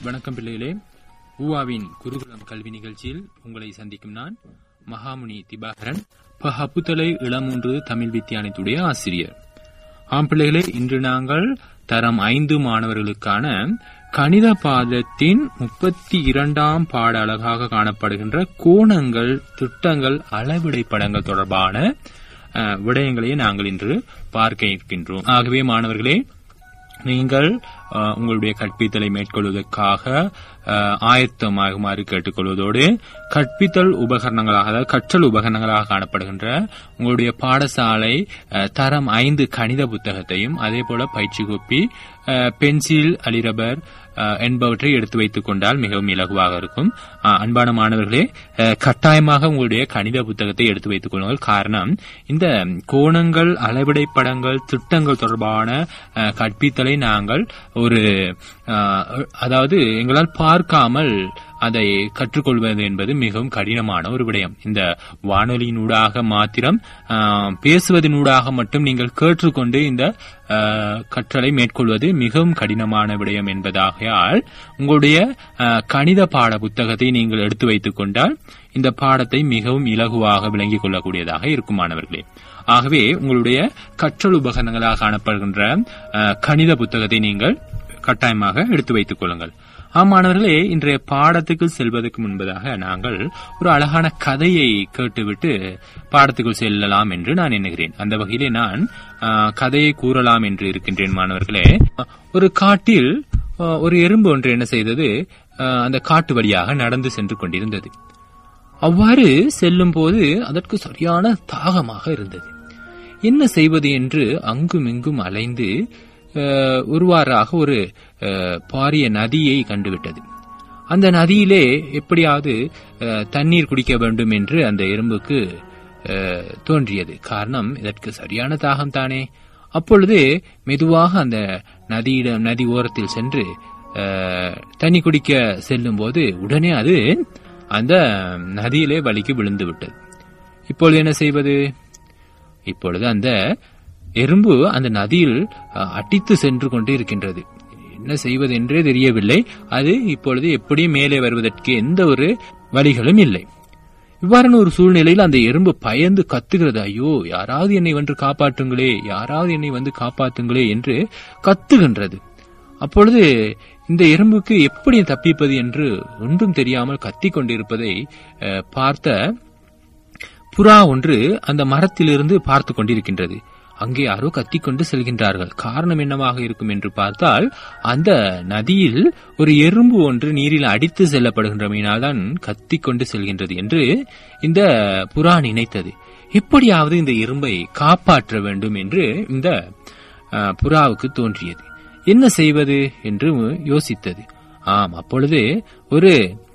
வணக்கம் பிள்ளைகளே ஊவாவின் குருகுலம் கல்வி நிகழ்ச்சியில் உங்களை சந்திக்கும் நான் மகாமுனி திபாகரன் பஹப்புத்தலை இளமூன்று தமிழ் வித்தியானத்துடைய ஆசிரியர் ஆம் பிள்ளைகளே இன்று நாங்கள் தரம் ஐந்து மாணவர்களுக்கான கணித பாதத்தின் முப்பத்தி இரண்டாம் பாட அழகாக காணப்படுகின்ற கோணங்கள் திட்டங்கள் அளவிடை படங்கள் தொடர்பான அஹ், விடயங்களை நாங்கள் இன்று பார்க்க இருக்கின்றோம் ஆகவே மாணவர்களே நீங்கள் அஹ், உங்களுடைய கற்பித்தலை மேற்கொள்வதற்காக அஹ், ஆயத்தமாகுமாறு கேட்டுக்கொள்வதோடு கற்பித்தல் உபகரணங்களாக அதாவது கற்றல் உபகரணங்களாக காணப்படுகின்ற உங்களுடைய பாடசாலை அஹ், தரம் ஐந்து கணித புத்தகத்தையும் அதே போல பயிற்சி கோப்பி அஹ், பென்சில் அலிரபர் அஹ், என்பவற்றை எடுத்து வைத்துக் கொண்டால் மிகவும் இலகுவாக இருக்கும் அஹ், அன்பான மாணவர்களே அஹ், கட்டாயமாக உங்களுடைய கணித புத்தகத்தை எடுத்து வைத்துக் கொள்ளுங்கள் காரணம் இந்த கோணங்கள் அளவிடை படங்கள் திட்டங்கள் தொடர்பான அஹ், கற்பித்தலை நாங்கள் ஒரு அஹ், அதாவது எங்களால் பார்க்காமல் அதை கற்றுக்கொள்வது என்பது மிகவும் கடினமான ஒரு விடயம் இந்த வானொலியினூடாக மாத்திரம் அஹ், பேசுவதனூடாக மட்டும் நீங்கள் கேட்டுக்கொண்டு இந்த அஹ், கற்றலை மேற்கொள்வது மிகவும் கடினமான விடயம் என்பதாகையால் உங்களுடைய அஹ், கணித பாட புத்தகத்தை நீங்கள் எடுத்து வைத்துக் கொண்டால் இந்த பாடத்தை மிகவும் இலகுவாக விளங்கிக் கொள்ளக்கூடியதாக இருக்கும் மாணவர்களே ஆகவே உங்களுடைய கற்றல் உபகரணங்களாக காணப்படுகின்ற அஹ், கணித புத்தகத்தை நீங்கள் கட்டாயமாக எடுத்து வைத்துக் கொள்ளுங்கள் ஆம் மாணவர்களே இன்றைய பாடத்துக்கு செல்வதற்கு முன்பதாக நாங்கள் ஒரு அழகான கதையை கேட்டுவிட்டு பாடத்துக்குள் செல்லலாம் என்று நான் எண்ணுகிறேன் அந்த வகையிலே நான் அஹ், கதையை கூறலாம் என்று இருக்கின்றேன் மாணவர்களே ஒரு காட்டில் அஹ், ஒரு எறும்பு ஒன்று என்ன செய்தது அஹ், அந்த காட்டு வழியாக நடந்து சென்று கொண்டிருந்தது அவ்வாறு செல்லும் போது அதற்கு சரியான தாகமாக இருந்தது என்ன செய்வது என்று அங்கும் இங்கும் அலைந்து அஹ், ஒருவாறாக ஒரு அஹ், பாரிய நதியை கண்டுவிட்டது அந்த நதியிலே எப்படியாவது அஹ், தண்ணீர் குடிக்க வேண்டும் என்று அந்த எறும்புக்கு அஹ், தோன்றியது காரணம் இதற்கு சரியான தாகம் தானே அப்பொழுது மெதுவாக அந்த நதியிடம் நதி ஓரத்தில் சென்று அஹ், தண்ணி குடிக்க செல்லும் போது உடனே அது அந்த நதியிலே வலிக்கு விழுந்து விட்டது இப்பொழுது என்ன செய்வது இப்பொழுது அந்த எறும்பு அந்த நதியில் அஹ், அடித்து சென்று கொண்டு இருக்கின்றது என்ன செய்வது என்றே தெரியவில்லை அது இப்பொழுது எப்படி மேலே வருவதற்கு எந்த ஒரு வழிகளும் இல்லை இவ்வாறான ஒரு சூழ்நிலையில் அந்த எறும்பு பயந்து கத்துகிறது ஐயோ யாராவது என்னை வந்து காப்பாற்றுங்களே யாராவது என்னை வந்து காப்பாற்றுங்களே என்று கத்துகின்றது அப்பொழுது இந்த எறும்புக்கு எப்படி தப்பிப்பது என்று ஒன்றும் தெரியாமல் கத்திக் கொண்டிருப்பதை அஹ், பார்த்த புறா ஒன்று அந்த மரத்திலிருந்து பார்த்து கொண்டிருக்கின்றது அங்கே யாரோ கத்திக்கொண்டு செல்கின்றார்கள் காரணம் என்னவாக இருக்கும் என்று பார்த்தால் அந்த நதியில் ஒரு எறும்பு ஒன்று நீரில் அடித்து செல்லப்படுகின்றமையினால் தான் கத்திக்கொண்டு செல்கின்றது என்று இந்த புறா நினைத்தது எப்படியாவது இந்த எறும்பை காப்பாற்ற வேண்டும் என்று இந்த அஹ், புறாவுக்கு தோன்றியது என்ன செய்வது என்று யோசித்தது ஆம் அப்பொழுது ஒரு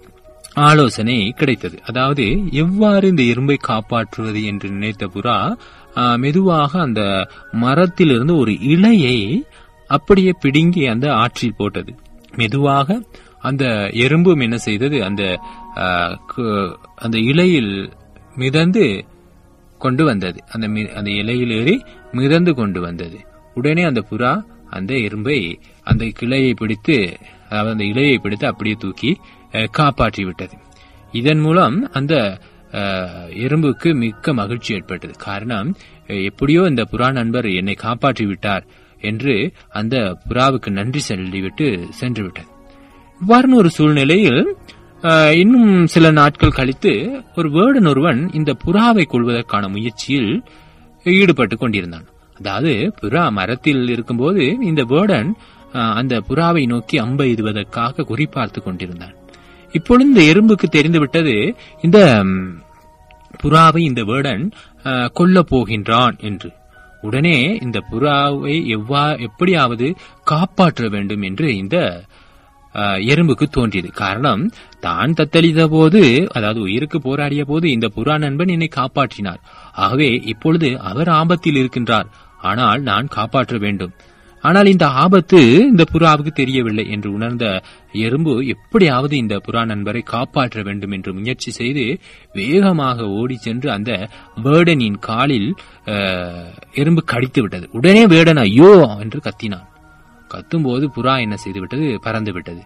ஆலோசனை கிடைத்தது அதாவது எவ்வாறு இந்த எறும்பை காப்பாற்றுவது என்று நினைத்த புறா ஆ, மெதுவாக அந்த மரத்திலிருந்து ஒரு இலையை அப்படியே பிடுங்கி அந்த ஆற்றில் போட்டது மெதுவாக அந்த எறும்பும் என்ன செய்தது அந்த ஆ, கு- அந்த இலையில் மிதந்து கொண்டு வந்தது அந்த மி- அந்த இலையில் ஏறி மிதந்து கொண்டு வந்தது உடனே அந்த புறா அந்த எறும்பை அந்த கிளையை பிடித்து அதாவது அந்த இலையை பிடித்து அப்படியே தூக்கி அஹ், காப்பாற்றி விட்டது இதன் மூலம் அந்த அஹ், எறும்புக்கு மிக்க மகிழ்ச்சி ஏற்பட்டது காரணம் அஹ், எப்படியோ இந்த புறா நண்பர் என்னை காப்பாற்றி விட்டார் என்று அந்த புறாவுக்கு நன்றி சொல்லிவிட்டு சென்று விட்டது இவ்வாறான ஒரு சூழ்நிலையில் அஹ், இன்னும் சில நாட்கள் கழித்து ஒரு வேடன் ஒருவன் இந்த புறாவை கொள்வதற்கான முயற்சியில் ஈடுபட்டு கொண்டிருந்தான் அதாவது புறா மரத்தில் இருக்கும்போது இந்த வேடன் அஹ், அந்த புறாவை நோக்கி அம்பை எய்துவதற்காக குறிப்பார்த்து கொண்டிருந்தான் இப்பொழுது இந்த எறும்புக்கு தெரிந்துவிட்டது இந்த ம், புறாவை இந்த வேடன் அஹ், கொல்லப் போகின்றான் என்று உடனே இந்த புறாவை எவ்வா எப்படியாவது காப்பாற்ற வேண்டும் என்று இந்த அஹ், எறும்புக்கு தோன்றியது காரணம் தான் தத்தளித்த போது அதாவது உயிருக்கு போராடிய போது இந்த புறா நண்பன் என்னை காப்பாற்றினார் ஆகவே இப்பொழுது அவர் ஆபத்தில் இருக்கின்றார் ஆனால் நான் காப்பாற்ற வேண்டும் ஆனால் இந்த ஆபத்து இந்த புறாவுக்கு தெரியவில்லை என்று உணர்ந்த எறும்பு எப்படியாவது இந்த புறா நண்பரை காப்பாற்ற வேண்டும் என்று முயற்சி செய்து வேகமாக ஓடி சென்று அந்த வேடனின் காலில் அஹ், எறும்பு கடித்து விட்டது உடனே வேடன் ஐயோ என்று கத்தினான் கத்தும்போது புறா என்ன செய்து விட்டது பறந்து விட்டது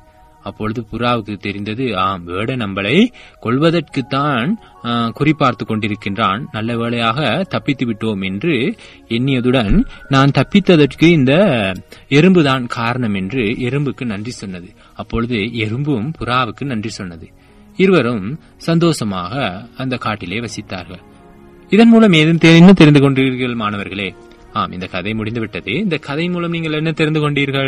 அப்பொழுது புறாவுக்கு தெரிந்தது ஆம் வேட நம்மளை கொள்வதற்குத்தான் ஆ, குறிபார்த்து கொண்டிருக்கின்றான் நல்ல வேளையாக தப்பித்து விட்டோம் என்று எண்ணியதுடன் நான் தப்பித்ததற்கு இந்த எறும்புதான் காரணம் என்று எறும்புக்கு நன்றி சொன்னது அப்பொழுது எறும்பும் புறாவுக்கு நன்றி சொன்னது இருவரும் சந்தோஷமாக அந்த காட்டிலே வசித்தார்கள் இதன் மூலம் ஏதும் தெ- என்ன தெரிந்து கொண்டீர்கள் மாணவர்களே ஆம் இந்த கதை முடிந்துவிட்டது இந்த கதை மூலம் நீங்கள் என்ன தெரிந்து கொண்டீர்கள்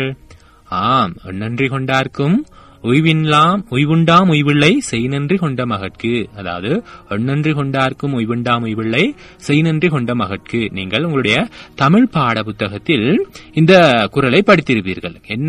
ஆம் நன்றி கொண்டார்க்கும் உய்வின்லாம் உய்வுண்டாம் உய்வில்லை செய் நன்றி கொண்ட மகட்கு அதாவது நன்றி கொண்டார்க்கும் உய்வுண்டாம் உய்வில்லை செய் நன்றி கொண்ட மகட்கு நீங்கள் உங்களுடைய தமிழ் பாட புத்தகத்தில் இந்த குரலை படித்திருப்பீர்கள் என்ன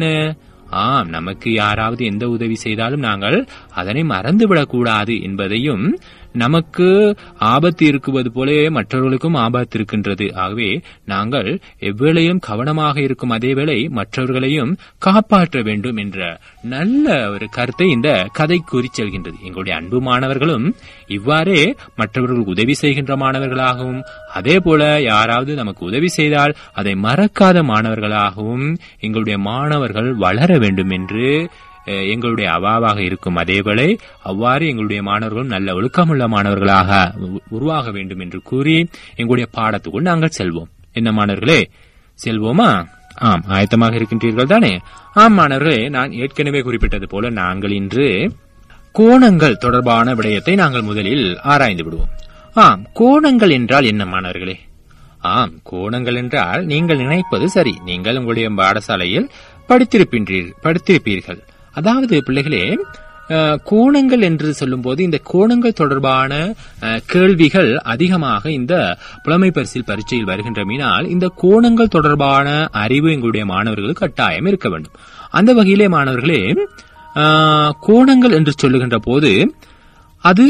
ஆம் நமக்கு யாராவது எந்த உதவி செய்தாலும் நாங்கள் அதனை மறந்துவிடக் கூடாது என்பதையும் நமக்கு ஆபத்து இருக்குவது போலவே மற்றவர்களுக்கும் ஆபத்து இருக்கின்றது ஆகவே நாங்கள் எவ்வேளையும் கவனமாக இருக்கும் அதேவேளை மற்றவர்களையும் காப்பாற்ற வேண்டும் என்ற நல்ல ஒரு கருத்தை இந்த கதை கூறி செல்கின்றது எங்களுடைய அன்பு மாணவர்களும் இவ்வாறே மற்றவர்களுக்கு உதவி செய்கின்ற மாணவர்களாகவும் அதே போல யாராவது நமக்கு உதவி செய்தால் அதை மறக்காத மாணவர்களாகவும் எங்களுடைய மாணவர்கள் வளர வேண்டும் என்று அஹ், எங்களுடைய அவாவாக இருக்கும் அதேவேளை அவ்வாறு எங்களுடைய மாணவர்களும் நல்ல ஒழுக்கமுள்ள மாணவர்களாக உ- உருவாக வேண்டும் என்று கூறி எங்களுடைய பாடத்துக்குள் நாங்கள் செல்வோம் என்ன மாணவர்களே செல்வோமா ஆம் ஆயத்தமாக இருக்கின்றீர்கள் தானே ஆம் மாணவர்களே நான் ஏற்கனவே குறிப்பிட்டது போல நாங்கள் இன்று கோணங்கள் தொடர்பான விடயத்தை நாங்கள் முதலில் ஆராய்ந்து விடுவோம் ஆம் கோணங்கள் என்றால் என்ன மாணவர்களே ஆம் கோணங்கள் என்றால் நீங்கள் நினைப்பது சரி நீங்கள் உங்களுடைய பாடசாலையில் படித்திருப்பின்றீர் படித்திருப்பீர்கள் அதாவது பிள்ளைகளே அஹ், கோணங்கள் என்று சொல்லும்போது இந்த கோணங்கள் தொடர்பான அஹ், கேள்விகள் அதிகமாக இந்த புலமை பரிசில் பரீட்சையில் வருகின்றமையினால் இந்த கோணங்கள் தொடர்பான அறிவு எங்களுடைய மாணவர்களுக்கு கட்டாயம் இருக்க வேண்டும் அந்த வகையிலே மாணவர்களே அஹ், கோணங்கள் என்று சொல்லுகின்ற போது அது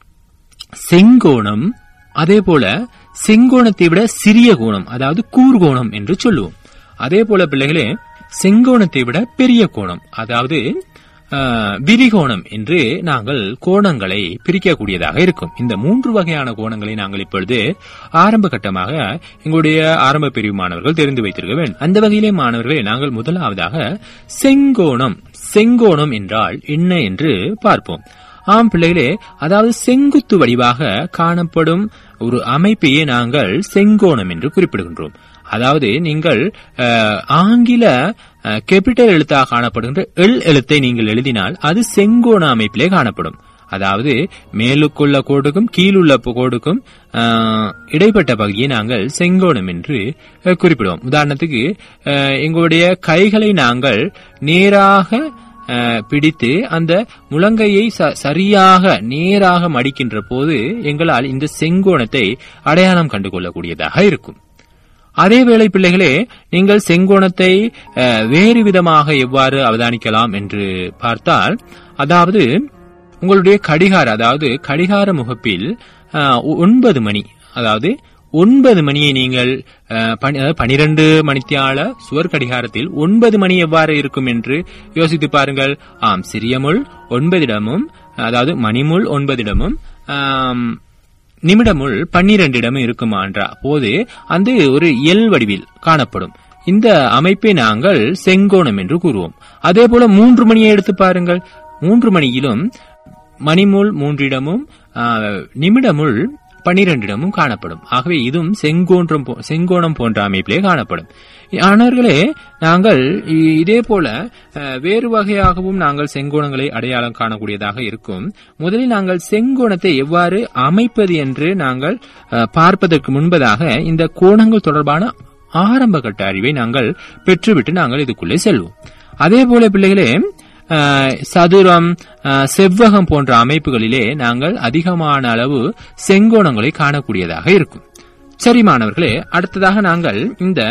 செங்கோணம் அதே போல செங்கோணத்தை விட சிறிய கோணம் அதாவது கூர்கோணம் என்று சொல்லுவோம் அதே போல பிள்ளைகளே செங்கோணத்தை விட பெரிய கோணம் அதாவது ஆஹ், விரிகோணம் என்று நாங்கள் கோணங்களை பிரிக்கக்கூடியதாக இருக்கும் இந்த மூன்று வகையான கோணங்களை நாங்கள் இப்பொழுது ஆரம்ப கட்டமாக எங்களுடைய ஆரம்ப பிரிவு மாணவர்கள் தெரிந்து வைத்திருக்க வேண்டும் அந்த வகையிலே மாணவர்களே நாங்கள் முதலாவதாக செங்கோணம் செங்கோணம் என்றால் என்ன என்று பார்ப்போம் ஆம் பிள்ளைகளே அதாவது செங்குத்து வடிவாக காணப்படும் ஒரு அமைப்பையே நாங்கள் செங்கோணம் என்று குறிப்பிடுகின்றோம் அதாவது நீங்கள் அஹ், ஆங்கில கேபிட்டல் எழுத்தாக காணப்படுகின்ற எல் எழுத்தை நீங்கள் எழுதினால் அது செங்கோண அமைப்பிலே காணப்படும் அதாவது மேலுக்குள்ள கோடுக்கும் கீழுள்ள கோடுக்கும் அஹ், இடைப்பட்ட பகுதியை நாங்கள் செங்கோணம் என்று அஹ், குறிப்பிடுவோம் உதாரணத்துக்கு அஹ், எங்களுடைய கைகளை நாங்கள் நேராக அஹ், பிடித்து அந்த முழங்கையை ச- சரியாக நேராக மடிக்கின்ற போது எங்களால் இந்த செங்கோணத்தை அடையாளம் கண்டுகொள்ளக்கூடியதாக இருக்கும் அதேவேளை பிள்ளைகளே நீங்கள் செங்கோணத்தை அஹ், வேறு விதமாக எவ்வாறு அவதானிக்கலாம் என்று பார்த்தால் அதாவது உங்களுடைய கடிகார அதாவது கடிகார முகப்பில் அஹ், ஒ- ஒன்பது மணி அதாவது ஒன்பது மணியை நீங்கள் அஹ், பனி- அதாவது பனிரெண்டு மணித்தியால சுவர் கடிகாரத்தில் ஒன்பது மணி எவ்வாறு இருக்கும் என்று யோசித்து பாருங்கள் ஆம் சிறிய முள் ஒன்பதிடமும் அதாவது மணிமுள் ஒன்பதிடமும் ஆம், நிமிடமுள் பன்னிரண்டிடமும் இருக்குமான்ற போது அந்த ஒரு எல் வடிவில் காணப்படும் இந்த அமைப்பை நாங்கள் செங்கோணம் என்று கூறுவோம் அதே போல மூன்று மணியை எடுத்து பாருங்கள் மூன்று மணியிலும் மணிமுள் மூன்றிடமும் ஆ, நிமிடமுள் பனிரெண்டிடமும் காணப்படும் ஆகவே இதுவும் செங்கோன்றம் போ- செங்கோணம் போன்ற அமைப்பிலே காணப்படும் ஆனவர்களே நாங்கள் இ- இதே போல அஹ், வேறு வகையாகவும் நாங்கள் செங்கோணங்களை அடையாளம் காணக்கூடியதாக இருக்கும் முதலில் நாங்கள் செங்கோணத்தை எவ்வாறு அமைப்பது என்று நாங்கள் அஹ், பார்ப்பதற்கு முன்பதாக இந்த கோணங்கள் தொடர்பான ஆரம்ப கட்ட அறிவை நாங்கள் பெற்றுவிட்டு நாங்கள் இதுக்குள்ளே செல்வோம் அதே போல பிள்ளைகளே அஹ், சதுரம் அஹ், செவ்வகம் போன்ற அமைப்புகளிலே நாங்கள் அதிகமான அளவு செங்கோணங்களை காணக்கூடியதாக இருக்கும் சரி மாணவர்களே அடுத்ததாக நாங்கள் இந்த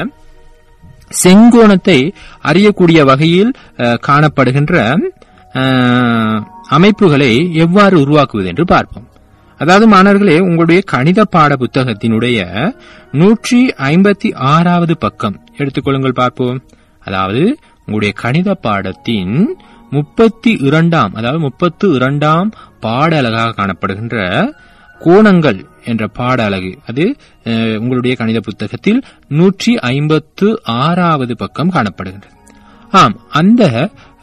செங்கோணத்தை அறியக்கூடிய வகையில் அஹ், காணப்படுகின்ற அஹ், அமைப்புகளை எவ்வாறு உருவாக்குவது என்று பார்ப்போம் அதாவது மாணவர்களே உங்களுடைய கணித பாட புத்தகத்தினுடைய நூற்றி ஐம்பத்தி ஆறாவது பக்கம் எடுத்துக்கொள்ளுங்கள் பார்ப்போம் அதாவது உங்களுடைய கணித பாடத்தின் முப்பத்தி இரண்டாம் அதாவது முப்பத்து இரண்டாம் பாட அலகாக காணப்படுகின்ற கோணங்கள் என்ற பாட அலகு அது அஹ், உங்களுடைய கணித புத்தகத்தில் நூற்றி ஐம்பத்து ஆறாவது பக்கம் காணப்படுகின்றது ஆம் அந்த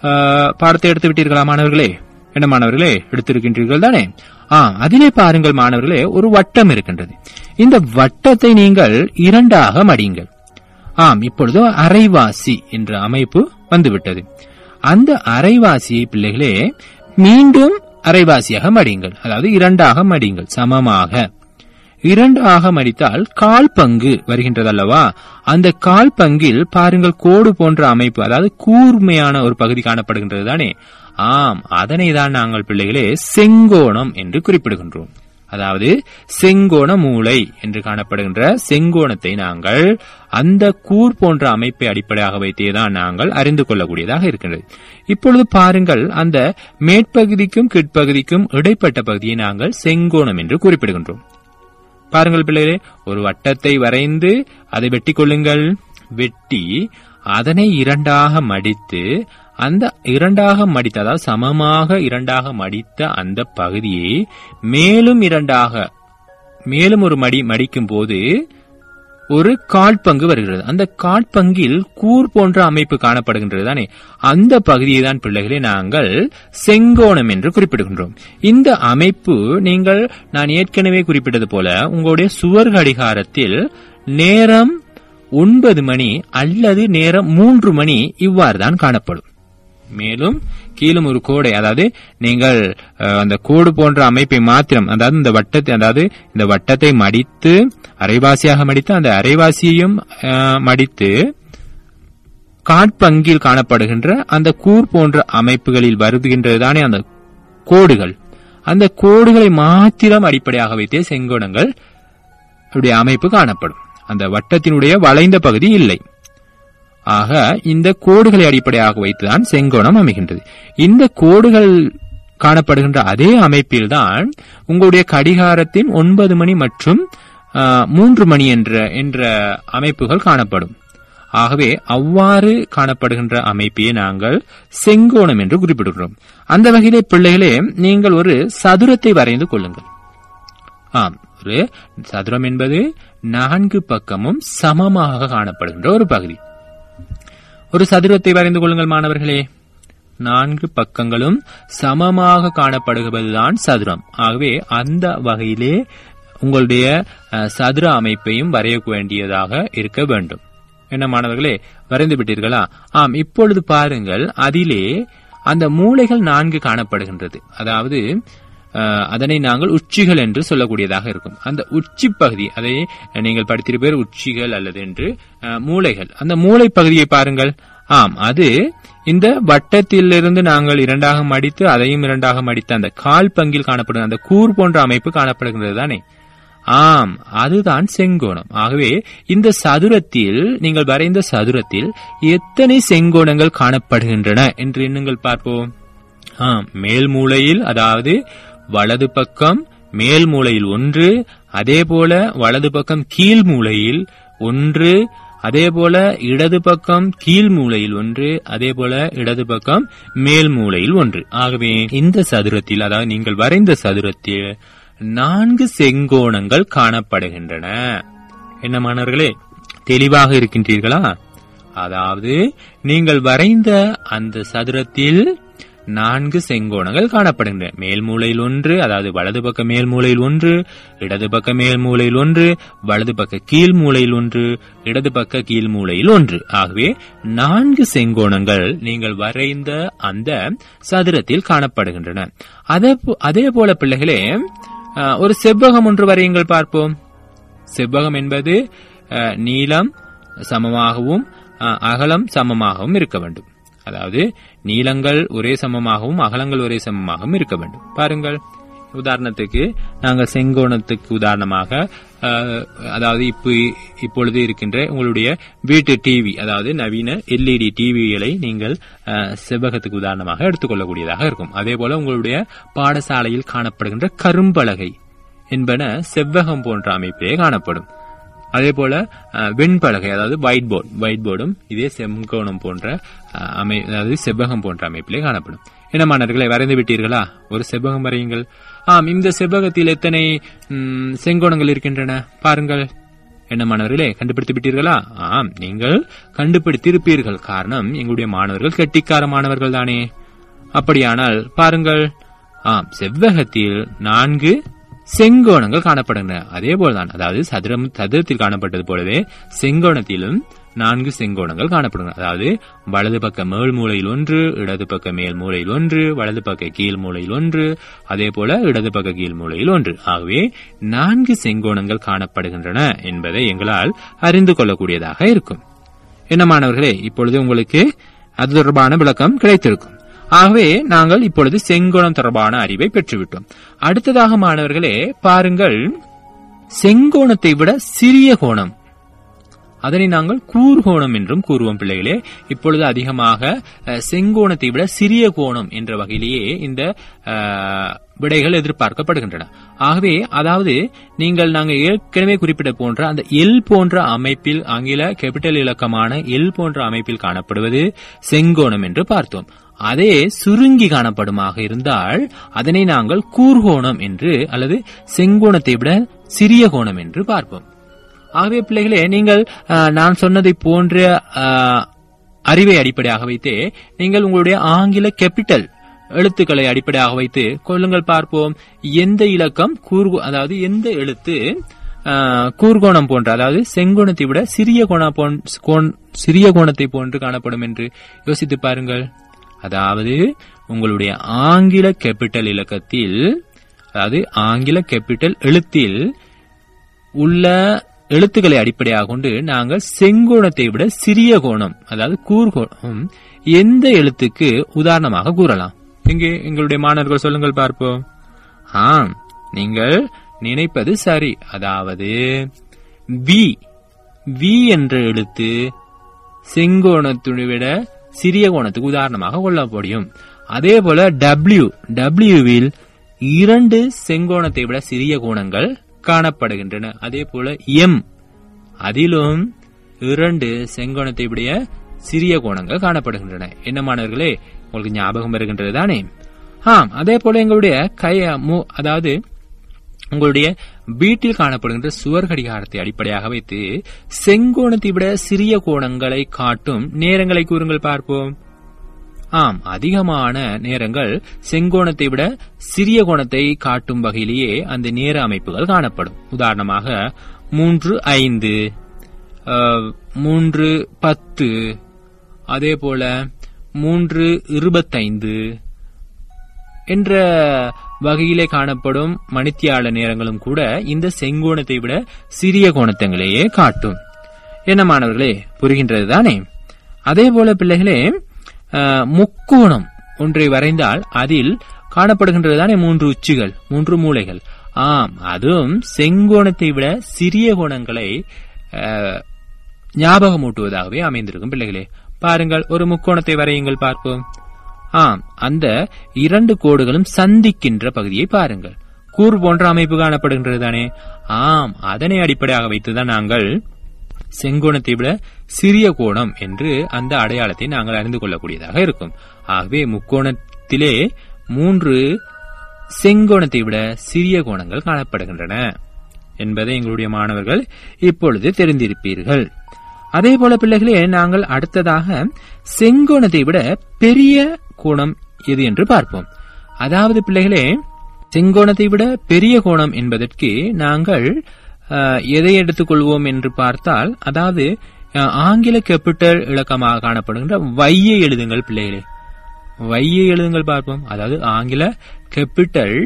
அஹ், பாடத்தை எடுத்து விட்டீர்களா மாணவர்களே என்ன மாணவர்களே எடுத்திருக்கின்றீர்கள் தானே ஆ அதிலே பாருங்கள் மாணவர்களே ஒரு வட்டம் இருக்கின்றது இந்த வட்டத்தை நீங்கள் இரண்டாக மடியுங்கள் ஆம் இப்பொழுது அரைவாசி என்ற அமைப்பு வந்துவிட்டது அந்த அரைவாசியை பிள்ளைகளே மீண்டும் அரைவாசியாக மடியுங்கள் அதாவது இரண்டாக மடியுங்கள் சமமாக இரண்டாக மடித்தால் கால் பங்கு வருகின்றது அல்லவா அந்த கால் பங்கில் பாருங்கள் கோடு போன்ற அமைப்பு அதாவது கூர்மையான ஒரு பகுதி காணப்படுகின்றது தானே ஆம் அதனை தான் நாங்கள் பிள்ளைகளே செங்கோணம் என்று குறிப்பிடுகின்றோம் அதாவது செங்கோண மூளை என்று காணப்படுகின்ற செங்கோணத்தை நாங்கள் அந்த கூர் போன்ற அமைப்பை அடிப்படையாக வைத்தேதான் நாங்கள் அறிந்து கொள்ளக்கூடியதாக இருக்கின்றது இப்பொழுது பாருங்கள் அந்த மேற்பகுதிக்கும் கீழ்ப்பகுதிக்கும் இடைப்பட்ட பகுதியை நாங்கள் செங்கோணம் என்று குறிப்பிடுகின்றோம் பாருங்கள் பிள்ளைகளே ஒரு வட்டத்தை வரைந்து அதை வெட்டி கொள்ளுங்கள் வெட்டி அதனை இரண்டாக மடித்து அந்த இரண்டாக மடித்த அதாவது சமமாக இரண்டாக மடித்த அந்த பகுதியை மேலும் இரண்டாக மேலும் ஒரு மடி மடிக்கும் போது ஒரு கால்பங்கு வருகிறது அந்த கால்பங்கில் கூர் போன்ற அமைப்பு காணப்படுகின்றது தானே அந்த பகுதியை தான் பிள்ளைகளை நாங்கள் செங்கோணம் என்று குறிப்பிடுகின்றோம் இந்த அமைப்பு நீங்கள் நான் ஏற்கனவே குறிப்பிட்டது போல உங்களுடைய சுவர் கடிகாரத்தில் நேரம் ஒன்பது மணி அல்லது நேரம் மூன்று மணி இவ்வாறு தான் காணப்படும் மேலும் கீழும் ஒரு கோடை அதாவது நீங்கள் அஹ், அந்த கோடு போன்ற அமைப்பை மாத்திரம் அதாவது இந்த வட்டத்தை அதாவது இந்த வட்டத்தை மடித்து அரைவாசியாக மடித்து அந்த அரைவாசியையும் அஹ், மடித்து காட்பங்கில் காணப்படுகின்ற அந்த கூர் போன்ற அமைப்புகளில் வருகின்றது தானே அந்த கோடுகள் அந்த கோடுகளை மாத்திரம் அடிப்படையாக வைத்தே செங்கோணங்கள் உடைய அமைப்பு காணப்படும் அந்த வட்டத்தினுடைய வளைந்த பகுதி இல்லை ஆக இந்த கோடுகளை அடிப்படையாக வைத்துதான் செங்கோணம் அமைகின்றது இந்த கோடுகள் காணப்படுகின்ற அதே அமைப்பில்தான் உங்களுடைய கடிகாரத்தின் ஒன்பது மணி மற்றும் ஆ, மூன்று மணி என்ற என்ற அமைப்புகள் காணப்படும் ஆகவே அவ்வாறு காணப்படுகின்ற அமைப்பையே நாங்கள் செங்கோணம் என்று குறிப்பிடுகிறோம் அந்த வகையிலே பிள்ளைகளே நீங்கள் ஒரு சதுரத்தை வரைந்து கொள்ளுங்கள் ஆம் ஒரு சதுரம் என்பது நான்கு பக்கமும் சமமாக காணப்படுகின்ற ஒரு பகுதி ஒரு சதுரத்தை வரைந்து கொள்ளுங்கள் மாணவர்களே நான்கு பக்கங்களும் சமமாக காணப்படுவதுதான் சதுரம் ஆகவே அந்த வகையிலே உங்களுடைய அஹ், சதுர அமைப்பையும் வரைய வேண்டியதாக இருக்க வேண்டும் என்ன மாணவர்களே வரைந்து விட்டீர்களா ஆம் இப்பொழுது பாருங்கள் அதிலே அந்த மூலைகள் நான்கு காணப்படுகின்றது அதாவது அஹ், அதனை நாங்கள் உச்சிகள் என்று சொல்லக்கூடியதாக இருக்கும் அந்த உச்சி பகுதி அதை நீங்கள் படித்திருப்பேர் உச்சிகள் அல்லது என்று அஹ், மூலைகள் அந்த மூளை பகுதியை பாருங்கள் ஆம் அது இந்த வட்டத்திலிருந்து நாங்கள் இரண்டாக மடித்து அதையும் இரண்டாக மடித்து அந்த கால் பங்கில் காணப்படும் அந்த கூர் போன்ற அமைப்பு காணப்படுகின்றது தானே ஆம் அதுதான் செங்கோணம் ஆகவே இந்த சதுரத்தில் நீங்கள் வரைந்த சதுரத்தில் எத்தனை செங்கோணங்கள் காணப்படுகின்றன என்று எண்ணுங்கள் பார்ப்போம் ஆம் மேல் மூலையில் அதாவது வலது பக்கம் மேல் மூலையில் ஒன்று அதே போல வலது பக்கம் கீழ் மூலையில் ஒன்று அதே போல இடது பக்கம் கீழ் மூலையில் ஒன்று அதே போல இடது பக்கம் மேல் மூலையில் ஒன்று ஆகவே இந்த சதுரத்தில் அதாவது நீங்கள் வரைந்த சதுரத்தில் நான்கு செங்கோணங்கள் காணப்படுகின்றன என்ன மாணவர்களே தெளிவாக இருக்கின்றீர்களா அதாவது நீங்கள் வரைந்த அந்த சதுரத்தில் நான்கு செங்கோணங்கள் காணப்படுகின்றன மேல் மூலையில் ஒன்று அதாவது வலது பக்க மேல் மூலையில் ஒன்று இடது பக்க மேல் மூலையில் ஒன்று வலது பக்க கீழ் மூலையில் ஒன்று இடது பக்க கீழ் மூலையில் ஒன்று ஆகவே நான்கு செங்கோணங்கள் நீங்கள் வரைந்த அந்த சதுரத்தில் காணப்படுகின்றன அதே போ- அதே போல பிள்ளைகளே அஹ், ஒரு செவ்வகம் ஒன்று வரையுங்கள் பார்ப்போம் செவ்வகம் என்பது அஹ், நீளம் சமமாகவும் அஹ், அகலம் சமமாகவும் இருக்க வேண்டும் அதாவது நீளங்கள் ஒரே சமமாகவும் அகலங்கள் ஒரே சமமாகவும் இருக்க வேண்டும் பாருங்கள் உதாரணத்துக்கு நாங்கள் செங்கோணத்துக்கு உதாரணமாக அஹ், அதாவது இப்போ இப்பொழுது இருக்கின்ற உங்களுடைய வீட்டு டிவி அதாவது நவீன எல்இடி டிவிகளை நீங்கள் அஹ், செவ்வகத்துக்கு உதாரணமாக எடுத்துக்கொள்ளக்கூடியதாக இருக்கும் அதே போல உங்களுடைய பாடசாலையில் காணப்படுகின்ற கரும்பலகை என்பன செவ்வகம் போன்ற அமைப்பிலே காணப்படும் அதே போல அஹ், வெண்பலகை அதாவது ஒயிட் போர்டு ஒயிட் போர்டும் இதே செங்கோணம் போன்ற அஹ், அமை அதாவது செவ்வகம் போன்ற அமைப்பிலே காணப்படும் என்ன மாணவர்களை வரைந்து விட்டீர்களா ஒரு செவ்வகம் வரையுங்கள் ஆம் இந்த செவ்வகத்தில் எத்தனை ம், செங்கோணங்கள் இருக்கின்றன பாருங்கள் என்ன மாணவர்களே கண்டுபிடித்து விட்டீர்களா ஆம் நீங்கள் கண்டுபிடித்திருப்பீர்கள் காரணம் எங்களுடைய மாணவர்கள் கெட்டிக்கார மாணவர்கள் தானே அப்படியானால் பாருங்கள் ஆம் செவ்வகத்தில் நான்கு செங்கோணங்கள் காணப்படுகின்றன அதே போலதான் அதாவது சதுரம் சதுரத்தில் காணப்பட்டது போலவே செங்கோணத்திலும் நான்கு செங்கோணங்கள் காணப்படுகின்றன அதாவது வலது பக்க மேல் மூலையில் ஒன்று இடது பக்க மேல் மூலையில் ஒன்று வலது பக்க கீழ் மூலையில் ஒன்று அதே போல இடது பக்க கீழ் மூலையில் ஒன்று ஆகவே நான்கு செங்கோணங்கள் காணப்படுகின்றன என்பதை எங்களால் அறிந்து கொள்ளக்கூடியதாக இருக்கும் என்ன மாணவர்களே இப்பொழுது உங்களுக்கு அது தொடர்பான விளக்கம் கிடைத்திருக்கும் ஆகவே நாங்கள் இப்பொழுது செங்கோணம் தொடர்பான அறிவை பெற்றுவிட்டோம் அடுத்ததாக மாணவர்களே பாருங்கள் செங்கோணத்தை விட சிறிய கோணம் அதனை நாங்கள் கூர்கோணம் என்றும் கூறுவோம் பிள்ளைகளே இப்பொழுது அதிகமாக அஹ், செங்கோணத்தை விட சிறிய கோணம் என்ற வகையிலேயே இந்த அஹ், விடைகள் எதிர்பார்க்கப்படுகின்றன ஆகவே அதாவது நீங்கள் நாங்கள் ஏற்கனவே குறிப்பிட்ட போன்ற அந்த எல் போன்ற அமைப்பில் ஆங்கில கேபிட்டல் இலக்கமான எல் போன்ற அமைப்பில் காணப்படுவது செங்கோணம் என்று பார்த்தோம் அதே சுருங்கி காணப்படுமாக இருந்தால் அதனை நாங்கள் கூர்கோணம் என்று அல்லது செங்கோணத்தை விட சிறிய கோணம் என்று பார்ப்போம் ஆகவே பிள்ளைகளே நீங்கள் அஹ், நான் சொன்னதை போன்ற அஹ், அறிவை அடிப்படையாக வைத்தே நீங்கள் உங்களுடைய ஆங்கில கேபிட்டல் எழுத்துக்களை அடிப்படையாக வைத்து கொள்ளுங்கள் பார்ப்போம் எந்த இலக்கம் கூர்கோ அதாவது எந்த எழுத்து அஹ், கூர்கோணம் போன்ற அதாவது செங்கோணத்தை விட சிறிய கோண போன் கோண்- சிறிய கோணத்தை போன்று காணப்படும் என்று யோசித்து பாருங்கள் அதாவது உங்களுடைய ஆங்கில கேபிட்டல் இலக்கத்தில் அதாவது ஆங்கில கேபிட்டல் எழுத்தில் உள்ள எழுத்துக்களை அடிப்படையாக கொண்டு நாங்கள் செங்கோணத்தை விட சிறிய கோணம் அதாவது கூர்கோணம் எந்த எழுத்துக்கு உதாரணமாக கூறலாம் இங்கே எங்களுடைய மாணவர்கள் சொல்லுங்கள் பார்ப்போம் ஆம் நீங்கள் நினைப்பது சரி அதாவது வி வி என்ற எழுத்து செங்கோணத்தை விட சிறிய கோணத்துக்கு உதாரணமாக கொள்ள முடியும் அதே போல டபிள்யூ டபிள்யூவில் இரண்டு செங்கோணத்தை விட சிறிய கோணங்கள் காணப்படுகின்றன அதே போல எம் அதிலும் இரண்டு செங்கோணத்தை விட சிறிய கோணங்கள் காணப்படுகின்றன என்ன மாணவர்களே உங்களுக்கு ஞாபகம் வருகின்றது தானே ஆம் அதே போல எங்களுடைய கை மு- அதாவது உங்களுடைய வீட்டில் காணப்படுகின்ற சுவர் கடிகாரத்தை அடிப்படையாக வைத்து செங்கோணத்தை விட சிறிய கோணங்களை காட்டும் நேரங்களை கூறுங்கள் பார்ப்போம் ஆம் அதிகமான நேரங்கள் செங்கோணத்தை விட சிறிய கோணத்தை காட்டும் வகையிலேயே அந்த நேர அமைப்புகள் காணப்படும் உதாரணமாக மூன்று ஐந்து அஹ், மூன்று பத்து அதே போல மூன்று இருபத்தைந்து என்ற வகையிலே காணப்படும் மணித்தியால நேரங்களும் கூட இந்த செங்கோணத்தை விட சிறிய கோணத்தங்களையே காட்டும் என்ன மாணவர்களே புரிகின்றது தானே அதே போல பிள்ளைகளே அஹ், முக்கோணம் ஒன்றை வரைந்தால் அதில் காணப்படுகின்றது தானே மூன்று உச்சிகள் மூன்று மூலைகள் ஆம் அதுவும் செங்கோணத்தை விட சிறிய கோணங்களை அஹ், ஞாபகமூட்டுவதாகவே அமைந்திருக்கும் பிள்ளைகளே பாருங்கள் ஒரு முக்கோணத்தை வரையுங்கள் பார்ப்போம் ஆம் அந்த இரண்டு கோடுகளும் சந்திக்கின்ற பகுதியை பாருங்கள் கூர் போன்ற அமைப்பு காணப்படுகின்றது தானே ஆம் அதனை அடிப்படையாக வைத்துதான் நாங்கள் செங்கோணத்தை விட சிறிய கோணம் என்று அந்த அடையாளத்தை நாங்கள் அறிந்து கொள்ளக்கூடியதாக இருக்கும் ஆகவே முக்கோணத்திலே மூன்று செங்கோணத்தை விட சிறிய கோணங்கள் காணப்படுகின்றன என்பதை எங்களுடைய மாணவர்கள் இப்பொழுது தெரிந்திருப்பீர்கள் அதே போல பிள்ளைகளே நாங்கள் அடுத்ததாக செங்கோணத்தை விட பெரிய கோணம் எது என்று பார்ப்போம் அதாவது பிள்ளைகளே செங்கோணத்தை விட பெரிய கோணம் என்பதற்கு நாங்கள் அஹ், எதை எடுத்துக்கொள்வோம் என்று பார்த்தால் அதாவது அஹ், ஆங்கில கேபிட்டல் இலக்கமாக காணப்படுகின்ற வையை எழுதுங்கள் பிள்ளைகளே வையை எழுதுங்கள் பார்ப்போம் அதாவது ஆங்கில கேபிட்டல்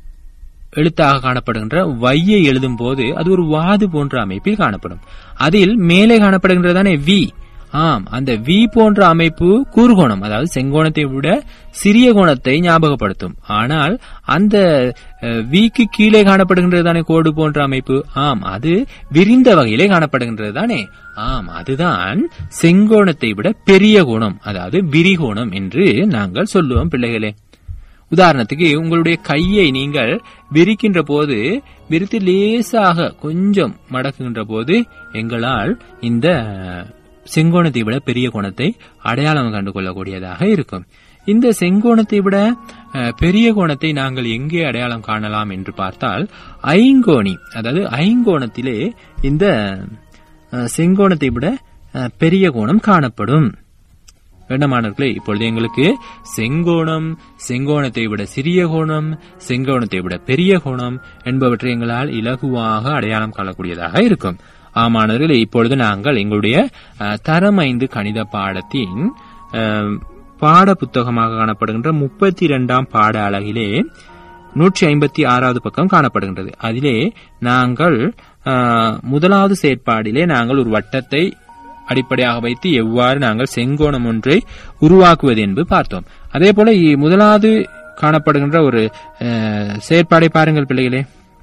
எழுத்தாக காணப்படுகின்ற வையை எழுதும் போது அது ஒரு வாது போன்ற அமைப்பில் காணப்படும் அதில் மேலே காணப்படுகின்றதானே வி ஆம் அந்த வி போன்ற அமைப்பு கூர்கோணம் அதாவது செங்கோணத்தை விட சிறிய கோணத்தை ஞாபகப்படுத்தும் ஆனால் அந்த அஹ், விக்கு கீழே காணப்படுகின்றது தானே கோடு போன்ற அமைப்பு ஆம் அது விரிந்த வகையிலே காணப்படுகின்றது தானே ஆம் அதுதான் செங்கோணத்தை விட பெரிய கோணம் அதாவது விரிகோணம் என்று நாங்கள் சொல்லுவோம் பிள்ளைகளே உதாரணத்துக்கு உங்களுடைய கையை நீங்கள் விரிக்கின்ற போது விரித்து லேசாக கொஞ்சம் மடக்குகின்ற போது எங்களால் இந்த செங்கோணத்தை விட பெரிய கோணத்தை அடையாளம் கண்டு கொள்ளக்கூடியதாக இருக்கும் இந்த செங்கோணத்தை விட அஹ், பெரிய கோணத்தை நாங்கள் எங்கே அடையாளம் காணலாம் என்று பார்த்தால் ஐங்கோணி அதாவது ஐங்கோணத்திலே இந்த அஹ், செங்கோணத்தை விட அஹ், பெரிய கோணம் காணப்படும் வேண்டமானவர்களே இப்பொழுது எங்களுக்கு செங்கோணம் செங்கோணத்தை விட சிறிய கோணம் செங்கோணத்தை விட பெரிய கோணம் என்பவற்றை எங்களால் இலகுவாக அடையாளம் காணக்கூடியதாக இருக்கும் ஆமானவர்களே இப்பொழுது நாங்கள் எங்களுடைய அஹ், தரம் ஐந்து கணித பாடத்தின் அஹ், பாட புத்தகமாக காணப்படுகின்ற முப்பத்தி இரண்டாம் பாட அலகிலே நூற்றி ஐம்பத்தி ஆறாவது பக்கம் காணப்படுகின்றது அதிலே நாங்கள் அஹ், முதலாவது செயற்பாடிலே நாங்கள் ஒரு வட்டத்தை அடிப்படையாக வைத்து எவ்வாறு நாங்கள் செங்கோணம் ஒன்றை உருவாக்குவது என்று பார்த்தோம் அதே போல இ- முதலாவது காணப்படுகின்ற ஒரு அஹ், செயற்பாடை பாருங்கள் பிள்ளைகளே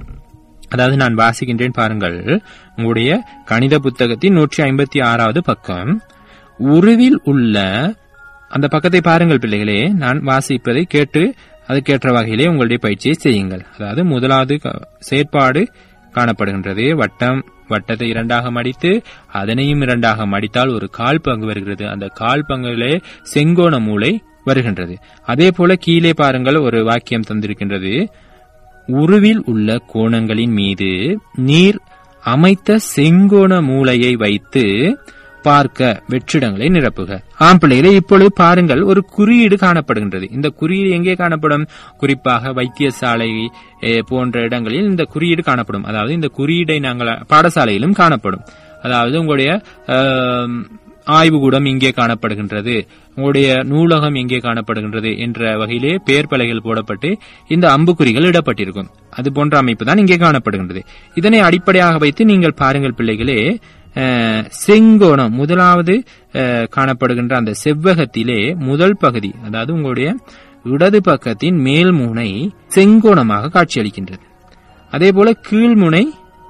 அதாவது நான் வாசிக்கின்றேன் பாருங்கள் உங்களுடைய கணித புத்தகத்தின் நூற்றி ஐம்பத்தி ஆறாவது பக்கம் உருவில் உள்ள அந்த பக்கத்தை பாருங்கள் பிள்ளைகளே நான் வாசிப்பதை கேட்டு அதுக்கேற்ற வகையிலே உங்களுடைய பயிற்சியை செய்யுங்கள் அதாவது முதலாவது க- செயற்பாடு காணப்படுகின்றது வட்டம் வட்டத்தை இரண்டாக மடித்து அதனையும் இரண்டாக மடித்தால் ஒரு கால் பங்கு வருகிறது அந்த கால் பங்கிலே செங்கோண மூலை வருகின்றது அதே போல கீழே பாருங்கள் ஒரு வாக்கியம் தந்திருக்கின்றது உருவில் உள்ள கோணங்களின் மீது நீர் அமைத்த செங்கோண மூலையை வைத்து பார்க்க வெற்றிடங்களை நிரப்புக ஆம் பிள்ளைகளே இப்பொழுது பாருங்கள் ஒரு குறியீடு காணப்படுகின்றது இந்த குறியீடு எங்கே காணப்படும் குறிப்பாக வைத்தியசாலை eh, போன்ற இடங்களில் இந்த குறியீடு காணப்படும் அதாவது இந்த குறியீடை நாங்கள் பாடசாலையிலும் காணப்படும் அதாவது உங்களுடைய ஆம், ஆய்வுக்கூடம் இங்கே காணப்படுகின்றது உங்களுடைய நூலகம் எங்கே காணப்படுகின்றது என்ற வகையிலே பெயர் பலகைகள் போடப்பட்டு இந்த அம்புக்குறிகள் இடப்பட்டிருக்கும் அது போன்ற அமைப்பு தான் இங்கே காணப்படுகின்றது இதனை அடிப்படையாக வைத்து நீங்கள் பாருங்கள் பிள்ளைகளே அஹ், செங்கோணம் முதலாவது அஹ், காணப்படுகின்ற அந்த செவ்வகத்திலே முதல் பகுதி அதாவது உங்களுடைய இடது பக்கத்தின் மேல் முனை செங்கோணமாக காட்சியளிக்கின்றது அதே போல கீழ்முனை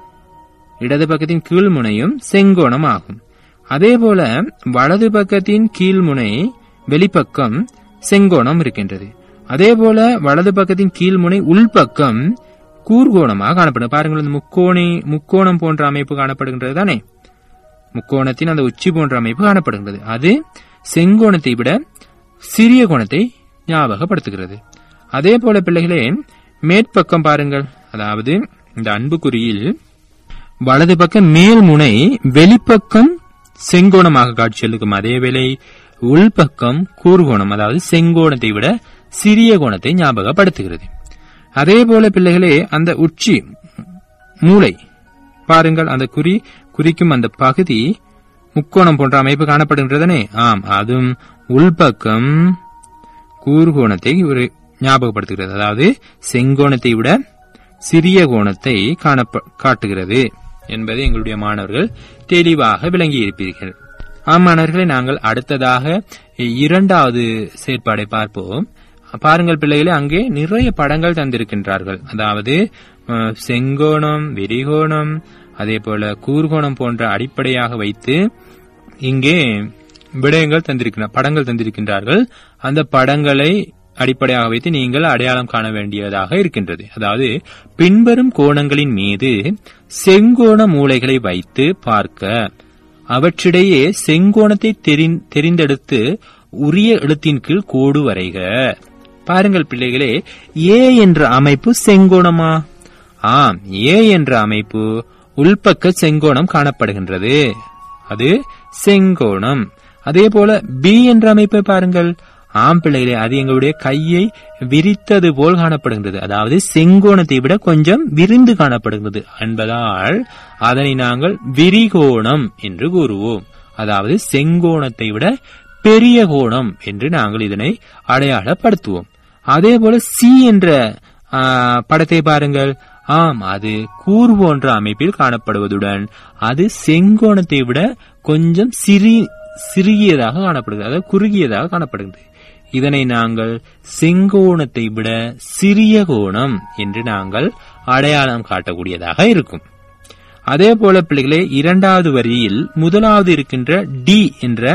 இடது பக்கத்தின் கீழ்முனையும் செங்கோணம் ஆகும் அதே போல வலது பக்கத்தின் கீழ்முனை வெளிப்பக்கம் செங்கோணம் இருக்கின்றது அதே போல வலது பக்கத்தின் கீழ்முனை உள்பக்கம் கூர்கோணமாக காணப்படும் பாருங்கள் இந்த முக்கோணி முக்கோணம் போன்ற அமைப்பு காணப்படுகின்றது தானே முக்கோணத்தின் அந்த உச்சி போன்ற அமைப்பு காணப்படுகின்றது அது செங்கோணத்தை விட சிறிய கோணத்தை ஞாபகப்படுத்துகிறது அதே போல பிள்ளைகளே மேற்பக்கம் பாருங்கள் அதாவது இந்த அன்புக்குறியில் வலது பக்கம் மேல் முனை வெளிப்பக்கம் செங்கோணமாக காட்சியளிக்கும் அதே வேளை உள்பக்கம் கூர்கோணம் அதாவது செங்கோணத்தை விட சிறிய கோணத்தை ஞாபகப்படுத்துகிறது அதே போல பிள்ளைகளே அந்த உச்சி மூளை பாருங்கள் அந்த குறி குறிக்கும் அந்த பகுதி முக்கோணம் போன்ற அமைப்பு காணப்படுகின்றதனே ஆம் அதுவும் உள்பக்கம் கூர்கோணத்தை ஒரு ஞாபகப்படுத்துகிறது அதாவது செங்கோணத்தை விட சிறிய கோணத்தை காணப்ப காட்டுகிறது என்பதை எங்களுடைய மாணவர்கள் தெளிவாக விளங்கியிருப்பீர்கள் ஆம் மாணவர்களை நாங்கள் அடுத்ததாக இரண்டாவது செயற்பாடை பார்ப்போம் பாருங்கள் பிள்ளைகளே அங்கே நிறைய படங்கள் தந்திருக்கின்றார்கள் அதாவது அஹ், செங்கோணம் விரிகோணம் அதே போல கூர்கோணம் போன்ற அடிப்படையாக வைத்து இங்கே விடயங்கள் தந்திருக்கின்ற படங்கள் தந்திருக்கின்றார்கள் அந்த படங்களை அடிப்படையாக வைத்து நீங்கள் அடையாளம் காண வேண்டியதாக இருக்கின்றது அதாவது பின்வரும் கோணங்களின் மீது செங்கோண மூலைகளை வைத்து பார்க்க அவற்றிடையே செங்கோணத்தை தெரிந்- தெரிந்தெடுத்து உரிய எழுத்தின் கீழ் கோடு வரைக பாருங்கள் பிள்ளைகளே ஏ என்ற அமைப்பு செங்கோணமா ஆம் ஏ என்ற அமைப்பு உள்பக்க செங்கோணம் காணப்படுகின்றது அது செங்கோணம் அதே போல பி என்ற அமைப்பை பாருங்கள் ஆம் பிள்ளைகளே அது எங்களுடைய கையை விரித்தது போல் காணப்படுகின்றது அதாவது செங்கோணத்தை விட கொஞ்சம் விரிந்து காணப்படுகிறது என்பதால் அதனை நாங்கள் விரிகோணம் என்று கூறுவோம் அதாவது செங்கோணத்தை விட பெரிய கோணம் என்று நாங்கள் இதனை அடையாளப்படுத்துவோம் அதே போல சி என்ற ஆ, படத்தை பாருங்கள் ஆம் அது கூர் போன்ற அமைப்பில் காணப்படுவதுடன் அது செங்கோணத்தை விட கொஞ்சம் சிறி சிறியதாக காணப்படுகிறது அதாவது குறுகியதாக காணப்படுகிறது இதனை நாங்கள் செங்கோணத்தை விட சிறிய கோணம் என்று நாங்கள் அடையாளம் காட்டக்கூடியதாக இருக்கும் அதே போல பிள்ளைகளே இரண்டாவது வரியில் முதலாவது இருக்கின்ற டி என்ற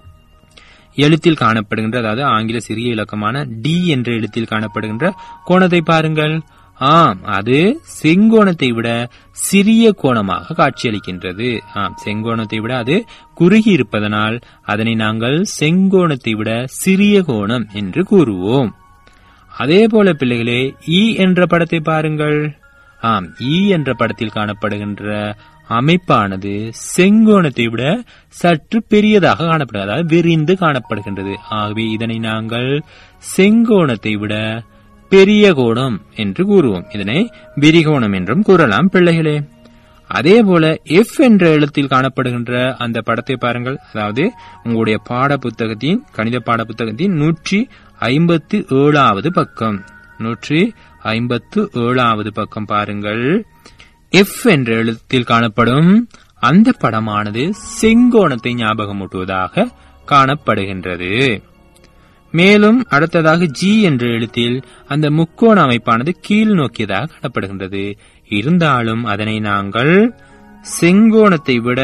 எழுத்தில் காணப்படுகின்ற அதாவது ஆங்கில சிறிய இலக்கமான டி என்ற எழுத்தில் காணப்படுகின்ற கோணத்தை பாருங்கள் ஆம் அது செங்கோணத்தை விட சிறிய கோணமாக காட்சியளிக்கின்றது ஆம் செங்கோணத்தை விட அது குறுகி இருப்பதனால் அதனை நாங்கள் செங்கோணத்தை விட சிறிய கோணம் என்று கூறுவோம் அதே போல பிள்ளைகளே ஈ என்ற படத்தை பாருங்கள் ஆம் ஈ என்ற படத்தில் காணப்படுகின்ற அமைப்பானது செங்கோணத்தை விட சற்று பெரியதாக காணப்படுகிறது அதாவது விரிந்து காணப்படுகின்றது ஆகவே இதனை நாங்கள் செங்கோணத்தை விட பெரிய கோணம் என்று கூறுவோம் இதனை விரிகோணம் என்றும் கூறலாம் பிள்ளைகளே அதே போல எஃப் என்ற எழுத்தில் காணப்படுகின்ற அந்த படத்தை பாருங்கள் அதாவது உங்களுடைய பாட புத்தகத்தின் கணித பாட புத்தகத்தின் நூற்றி ஐம்பத்து ஏழாவது பக்கம் நூற்றி ஐம்பத்து ஏழாவது பக்கம் பாருங்கள் எஃப் என்ற எழுத்தில் காணப்படும் அந்த படமானது செங்கோணத்தை ஞாபகமூட்டுவதாக காணப்படுகின்றது மேலும் அடுத்ததாக ஜி என்ற எழுத்தில் அந்த முக்கோண அமைப்பானது கீழ் நோக்கியதாக காணப்படுகின்றது இருந்தாலும் அதனை நாங்கள் செங்கோணத்தை விட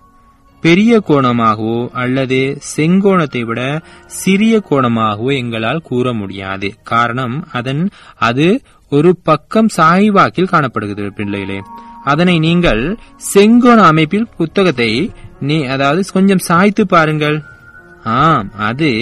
பெரிய கோணமாகவோ அல்லது செங்கோணத்தை விட சிறிய கோணமாகவோ எங்களால் கூற முடியாது காரணம் அதன் அது ஒரு பக்கம் சாய்வாக்கில் காணப்படுகிறது பிள்ளைகளே அதனை நீங்கள் செங்கோண அமைப்பில் புத்தகத்தை நீ அதாவது கொஞ்சம் சாய்த்து பாருங்கள் ஆம் அது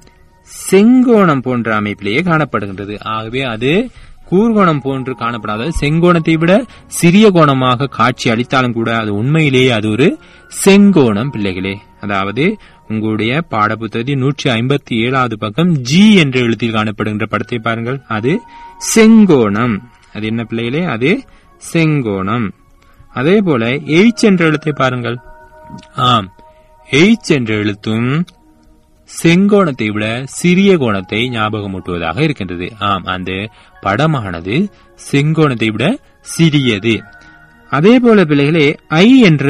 செங்கோணம் போன்ற அமைப்பிலேயே காணப்படுகின்றது ஆகவே அது கூர்கோணம் போன்று காணப்படாத செங்கோணத்தை விட சிறிய கோணமாக காட்சி அளித்தாலும் கூட அது உண்மையிலேயே அது ஒரு செங்கோணம் பிள்ளைகளே அதாவது உங்களுடைய பாடப்புத்தகத்தின் நூற்றி ஐம்பத்தி ஏழாவது பக்கம் ஜி என்ற எழுத்தில் காணப்படுகின்ற படத்தை பாருங்கள் அது செங்கோணம் அது என்ன பிள்ளைகளே அது செங்கோணம் அதே போல எய்ச் என்ற எழுத்தை பாருங்கள் ஆம் எய்ச் என்ற எழுத்தும் செங்கோணத்தை விட சிறிய கோணத்தை ஞாபகமூட்டுவதாக இருக்கின்றது ஆம் அந்த படமானது செங்கோணத்தை விட சிறியது அதே போல பிள்ளைகளே ஐ என்ற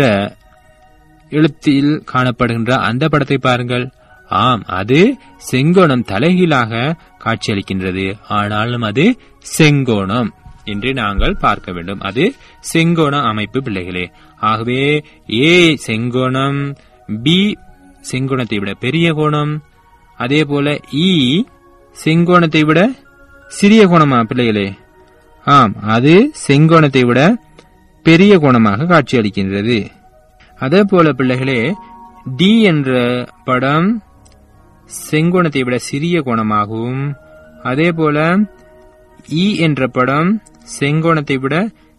எழுத்தில் காணப்படுகின்ற அந்த படத்தை பாருங்கள் ஆம் அது செங்கோணம் தலைகீழாக காட்சியளிக்கின்றது ஆனாலும் அது செங்கோணம் என்று நாங்கள் பார்க்க வேண்டும் அது செங்கோண அமைப்பு பிள்ளைகளே ஆகவே ஏ செங்கோணம் பி செங்கோணத்தை விட பெரிய கோணம் அதே போல இ செங்கோணத்தை விட சிறிய கோணமா பிள்ளைகளே ஆம் அது செங்கோணத்தை விட பெரிய கோணமாக காட்சியளிக்கின்றது அதே போல பிள்ளைகளே டி என்ற படம் செங்கோணத்தை விட சிறிய கோணமாகவும் அதே போல இ என்ற படம் செங்கோணத்தை விட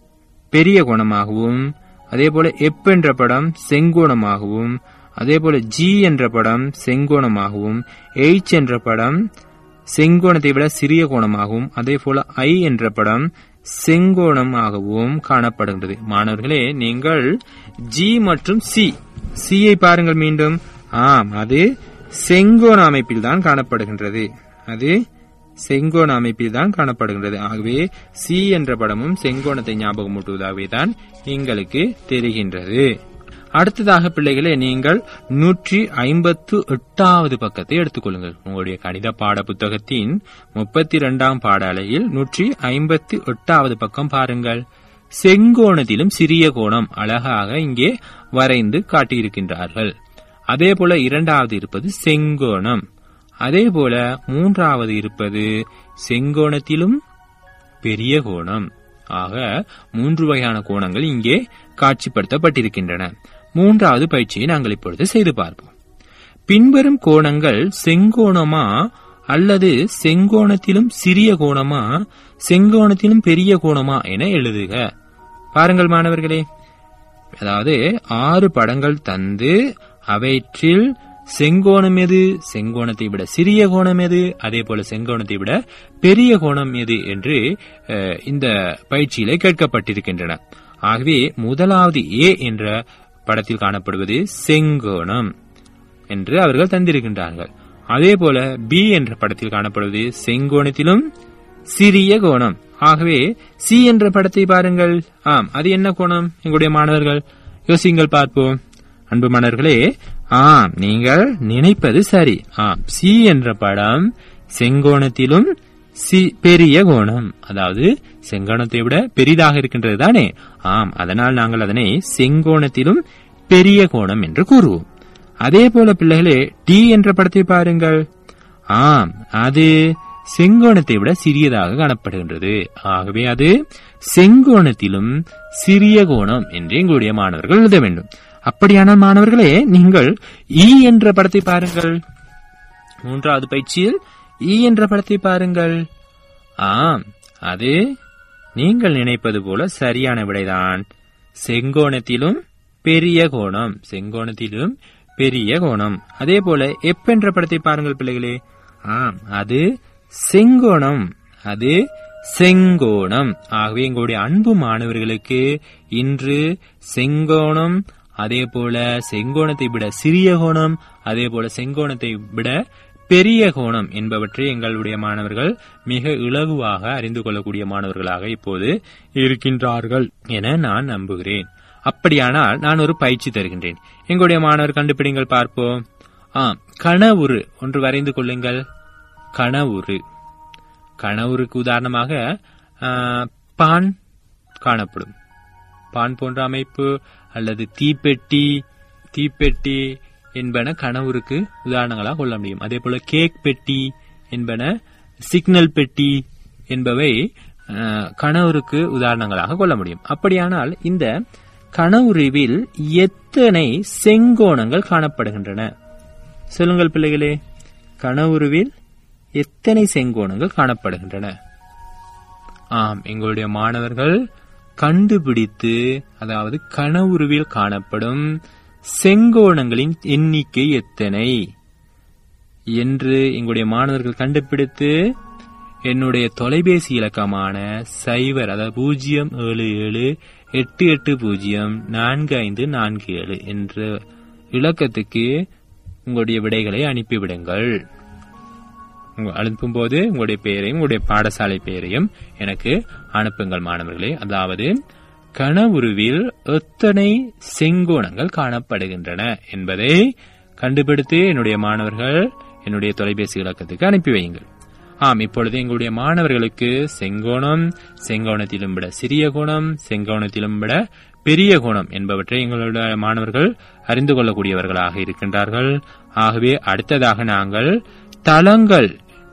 பெரிய கோணமாகவும் அதே போல எப் என்ற படம் செங்கோணமாகவும் அதே போல ஜி என்ற படம் செங்கோணமாகவும் எச் என்ற படம் செங்கோணத்தை விட சிறிய கோணமாகவும் அதே போல ஐ என்ற படம் செங்கோணமாகவும் காணப்படுகின்றது மாணவர்களே நீங்கள் ஜி மற்றும் சி சியை பாருங்கள் மீண்டும் ஆம் அது செங்கோண அமைப்பில் தான் காணப்படுகின்றது அது செங்கோண அமைப்பில் தான் காணப்படுகின்றது ஆகவே சி என்ற படமும் செங்கோணத்தை ஞாபகமூட்டுவதாகவே தான் எங்களுக்கு தெரிகின்றது அடுத்ததாக பிள்ளைகளே நீங்கள் நூற்றி ஐம்பத்து எட்டாவது பக்கத்தை எடுத்துக்கொள்ளுங்கள் உங்களுடைய கணித பாட புத்தகத்தின் முப்பத்தி இரண்டாம் பாடாலையில் நூற்றி ஐம்பத்தி எட்டாவது பக்கம் பாருங்கள் செங்கோணத்திலும் சிறிய கோணம் அழகாக இங்கே வரைந்து காட்டியிருக்கின்றார்கள் அதே போல இரண்டாவது இருப்பது செங்கோணம் அதே போல மூன்றாவது இருப்பது செங்கோணத்திலும் பெரிய கோணம் ஆக மூன்று வகையான கோணங்கள் இங்கே காட்சிப்படுத்தப்பட்டிருக்கின்றன மூன்றாவது பயிற்சியை நாங்கள் இப்பொழுது செய்து பார்ப்போம் பின்வரும் கோணங்கள் செங்கோணமா அல்லது செங்கோணத்திலும் சிறிய கோணமா செங்கோணத்திலும் பெரிய கோணமா என எழுதுக பாருங்கள் மாணவர்களே அதாவது ஆறு படங்கள் தந்து அவற்றில் செங்கோணம் எது செங்கோணத்தை விட சிறிய கோணம் எது அதே போல செங்கோணத்தை விட பெரிய கோணம் எது என்று அஹ், இந்த பயிற்சியிலே கேட்கப்பட்டிருக்கின்றன ஆகவே முதலாவது ஏ என்ற படத்தில் காணப்படுவது செங்கோணம் என்று அவர்கள் தந்திருக்கின்றார்கள் அதே போல பி என்ற படத்தில் காணப்படுவது செங்கோணத்திலும் சிறிய கோணம் ஆகவே சி என்ற படத்தை பாருங்கள் ஆம் அது என்ன கோணம் எங்களுடைய மாணவர்கள் யோசிங்கள் பார்ப்போம் அன்பு மாணவர்களே ஆம் நீங்கள் நினைப்பது சரி ஆம் சி என்ற படம் செங்கோணத்திலும் சி பெரிய கோணம் அதாவது செங்கோணத்தை விட பெரிதாக இருக்கின்றது தானே ஆம் அதனால் நாங்கள் அதனை செங்கோணத்திலும் பெரிய கோணம் என்று கூறுவோம் அதே போல பிள்ளைகளே டி என்ற படத்தை பாருங்கள் ஆம் அது செங்கோணத்தை விட சிறியதாக காணப்படுகின்றது ஆகவே அது செங்கோணத்திலும் சிறிய கோணம் என்று எங்களுடைய மாணவர்கள் எழுத வேண்டும் அப்படியானால் மாணவர்களே நீங்கள் இ என்ற படத்தை பாருங்கள் மூன்றாவது பயிற்சியில் இ என்ற படத்தை பாருங்கள் ஆம் அது நீங்கள் நினைப்பது போல சரியான விடைதான் செங்கோணத்திலும் பெரிய கோணம் செங்கோணத்திலும் பெரிய கோணம் அதே போல எப் என்ற படத்தை பாருங்கள் பிள்ளைகளே ஆம் அது செங்கோணம் அது செங்கோணம் ஆகவே எங்களுடைய அன்பு மாணவர்களுக்கு இன்று செங்கோணம் அதே போல செங்கோணத்தை விட சிறிய கோணம் அதே போல செங்கோணத்தை விட பெரிய கோணம் என்பவற்றை எங்களுடைய மாணவர்கள் மிக இலகுவாக அறிந்து கொள்ளக்கூடிய மாணவர்களாக இப்போது இருக்கின்றார்கள் என நான் நம்புகிறேன் அப்படியானால் நான் ஒரு பயிற்சி தருகின்றேன் எங்களுடைய மாணவர் கண்டுபிடிங்கள் பார்ப்போம் ஆ கனவுரு ஒன்று வரைந்து கொள்ளுங்கள் கனவுரு கனவுருக்கு உதாரணமாக ஆ, பான் காணப்படும் பான் போன்ற அமைப்பு அல்லது தீப்பெட்டி தீப்பெட்டி என்பன கனவுருக்கு உதாரணங்களாக கொள்ள முடியும் அதே போல கேக் பெட்டி என்பன சிக்னல் பெட்டி என்பவை அஹ், கனவுருக்கு உதாரணங்களாக கொள்ள முடியும் அப்படியானால் இந்த கனவுருவில் எத்தனை செங்கோணங்கள் காணப்படுகின்றன சொல்லுங்கள் பிள்ளைகளே கனவுருவில் எத்தனை செங்கோணங்கள் காணப்படுகின்றன ஆம் எங்களுடைய மாணவர்கள் கண்டுபிடித்து அதாவது கனவுருவில் காணப்படும் செங்கோணங்களின் எண்ணிக்கை எத்தனை என்று எங்களுடைய மாணவர்கள் கண்டுபிடித்து என்னுடைய தொலைபேசி இலக்கமான சைபர் அதாவது பூஜ்ஜியம் ஏழு ஏழு எட்டு எட்டு பூஜ்ஜியம் நான்கு ஐந்து நான்கு ஏழு என்ற இலக்கத்துக்கு உங்களுடைய விடைகளை அனுப்பிவிடுங்கள் உங்க- அனுப்பும்போது உங்களுடைய பெயரையும் உங்களுடைய பாடசாலை பெயரையும் எனக்கு அனுப்புங்கள் மாணவர்களே அதாவது கனவுருவில் எத்தனை செங்கோணங்கள் காணப்படுகின்றன என்பதை கண்டுபிடித்து என்னுடைய மாணவர்கள் என்னுடைய தொலைபேசி இலக்கத்துக்கு அனுப்பி வையுங்கள் ஆம் இப்பொழுது எங்களுடைய மாணவர்களுக்கு செங்கோணம் செங்கோணத்திலும் விட சிறிய கோணம் செங்கோணத்திலும் விட பெரிய கோணம் என்பவற்றை எங்களுடைய மாணவர்கள் அறிந்து கொள்ளக்கூடியவர்களாக இருக்கின்றார்கள் ஆகவே அடுத்ததாக நாங்கள் தளங்கள்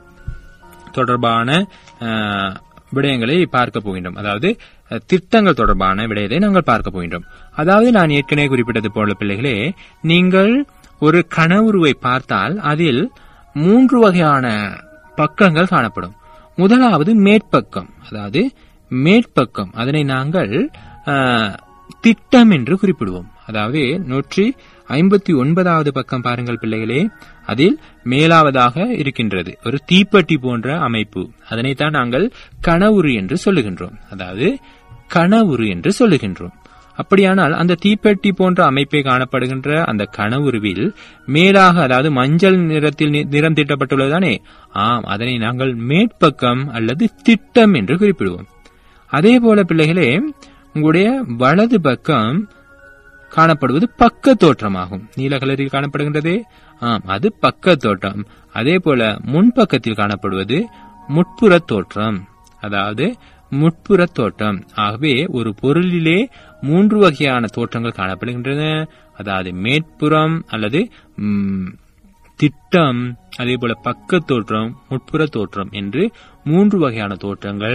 தொடர்பான அஹ், விடயங்களை பார்க்க போகின்றோம் அதாவது அஹ், திட்டங்கள் தொடர்பான விடயத்தை நாங்கள் பார்க்க போகின்றோம் அதாவது நான் ஏற்கனவே குறிப்பிட்டது போல பிள்ளைகளே நீங்கள் ஒரு கனவுருவை பார்த்தால் அதில் மூன்று வகையான பக்கங்கள் காணப்படும் முதலாவது மேற்பக்கம் அதாவது மேற்பக்கம் அதனை நாங்கள் அஹ், திட்டம் என்று குறிப்பிடுவோம் அதாவது நூற்றி ஐம்பத்தி ஒன்பதாவது பக்கம் பாருங்கள் பிள்ளைகளே அதில் மேலாவதாக இருக்கின்றது ஒரு தீப்பெட்டி போன்ற அமைப்பு அதனைத்தான் நாங்கள் கனவுரு என்று சொல்லுகின்றோம் அதாவது கனவுரு என்று சொல்லுகின்றோம் அப்படியானால் அந்த தீப்பெட்டி போன்ற அமைப்பை காணப்படுகின்ற அந்த கனவுருவில் மேலாக அதாவது மஞ்சள் நிறத்தில் நி- நிறம் தீட்டப்பட்டுள்ளதானே ஆம் அதனை நாங்கள் மேற்பக்கம் அல்லது திட்டம் என்று குறிப்பிடுவோம் அதே போல பிள்ளைகளே உங்களுடைய வலது பக்கம் காணப்படுவது பக்க தோற்றமாகும் நீல கலரில் காணப்படுகின்றதே ஆம் அது பக்க தோற்றம் அதே போல முன்பக்கத்தில் காணப்படுவது முட்புற தோற்றம் அதாவது முட்புற தோற்றம் ஆகவே ஒரு பொருளிலே மூன்று வகையான தோற்றங்கள் காணப்படுகின்றன அதாவது மேற்புறம் அல்லது ம், திட்டம் அதே போல பக்க தோற்றம் முட்புற தோற்றம் என்று மூன்று வகையான தோற்றங்கள்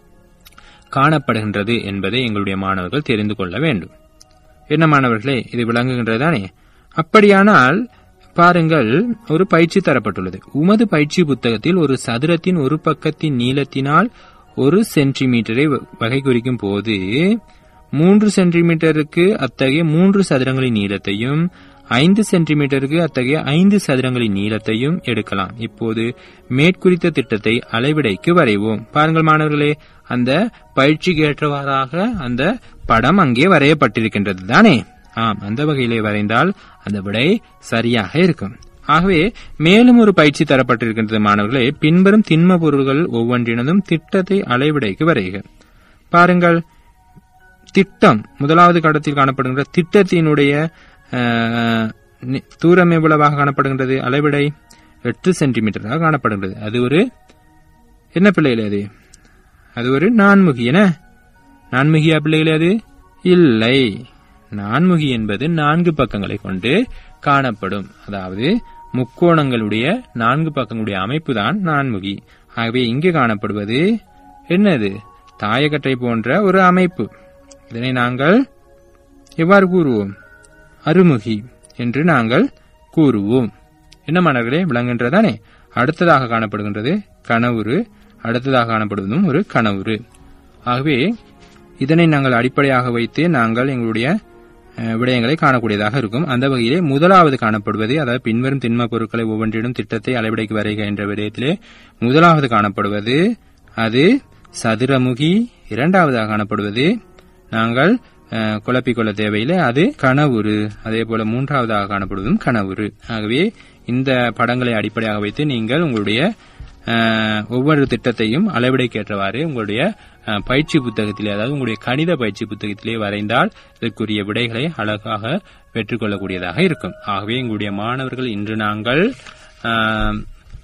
காணப்படுகின்றது என்பதை எங்களுடைய மாணவர்கள் தெரிந்து கொள்ள வேண்டும் என்ன மாணவர்களே இது விளங்குகின்றதானே அப்படியானால் பாருங்கள் ஒரு பயிற்சி தரப்பட்டுள்ளது உமது பயிற்சி புத்தகத்தில் ஒரு சதுரத்தின் ஒரு பக்கத்தின் நீளத்தினால் ஒரு சென்டிமீட்டரை வ- வகை குறிக்கும் போது மூன்று சென்டிமீட்டருக்கு அத்தகைய மூன்று சதுரங்களின் நீளத்தையும் ஐந்து சென்டிமீட்டருக்கு அத்தகைய ஐந்து சதுரங்களின் நீளத்தையும் எடுக்கலாம் இப்போது மேற்குறித்த திட்டத்தை அளவிடைக்கு வரைவோம் பாருங்கள் மாணவர்களே அந்த பயிற்சிக்கு ஏற்றவாறாக அந்த படம் அங்கே வரையப்பட்டிருக்கின்றது தானே ஆம் அந்த வகையிலே வரைந்தால் அந்த விடை சரியாக இருக்கும் ஆகவே மேலும் ஒரு பயிற்சி தரப்பட்டிருக்கின்றது மாணவர்களே பின்வரும் திண்ம பொருள்கள் ஒவ்வொன்றினதும் திட்டத்தை அளவிடைக்கு வரைக பாருங்கள் திட்டம் முதலாவது கடத்தில் காணப்படுகின்ற திட்டத்தினுடைய அஹ், நி- தூரம் எவ்வளவாக காணப்படுகின்றது அளவிடை எட்டு சென்டிமீட்டராக காணப்படுகின்றது அது ஒரு என்ன பிள்ளைகளே அது அது ஒரு நான்முகி என நான்முகியா பிள்ளைகளே அது இல்லை நான்முகி என்பது நான்கு பக்கங்களை கொண்டு காணப்படும் அதாவது முக்கோணங்களுடைய நான்கு பக்கங்களுடைய அமைப்பு தான் நான்முகி ஆகவே இங்கு காணப்படுவது என்னது தாயக்கட்டை போன்ற ஒரு அமைப்பு இதனை நாங்கள் எவ்வாறு கூறுவோம் அருமுகி என்று நாங்கள் கூறுவோம் என்ன மாணவர்களே விளங்குகின்றதானே அடுத்ததாக காணப்படுகின்றது கனவுரு அடுத்ததாக காணப்படுவதும் ஒரு கனவுரு ஆகவே இதனை நாங்கள் அடிப்படையாக வைத்து நாங்கள் எங்களுடைய அஹ், விடயங்களை காணக்கூடியதாக இருக்கும் அந்த வகையிலே முதலாவது காணப்படுவது அதாவது பின்வரும் திண்ம பொருட்களை ஒவ்வொன்றிலும் திட்டத்தை அளவிடைக்கு வரைக என்ற விடயத்திலே முதலாவது காணப்படுவது அது சதுரமுகி இரண்டாவதாக காணப்படுவது நாங்கள் அஹ், குழப்பிக்கொள்ள தேவையில்லை அது கனவுரு அதே போல மூன்றாவதாக காணப்படுவதும் கனவுரு ஆகவே இந்த படங்களை அடிப்படையாக வைத்து நீங்கள் உங்களுடைய அஹ், ஒவ்வொரு திட்டத்தையும் அளவிடைக்கேற்றவாறு உங்களுடைய அஹ், பயிற்சி புத்தகத்திலே அதாவது உங்களுடைய கணித பயிற்சி புத்தகத்திலே வரைந்தால் இதற்குரிய விடைகளை அழகாக பெற்றுக்கொள்ளக்கூடியதாக இருக்கும் ஆகவே எங்களுடைய மாணவர்கள் இன்று நாங்கள் அஹ்,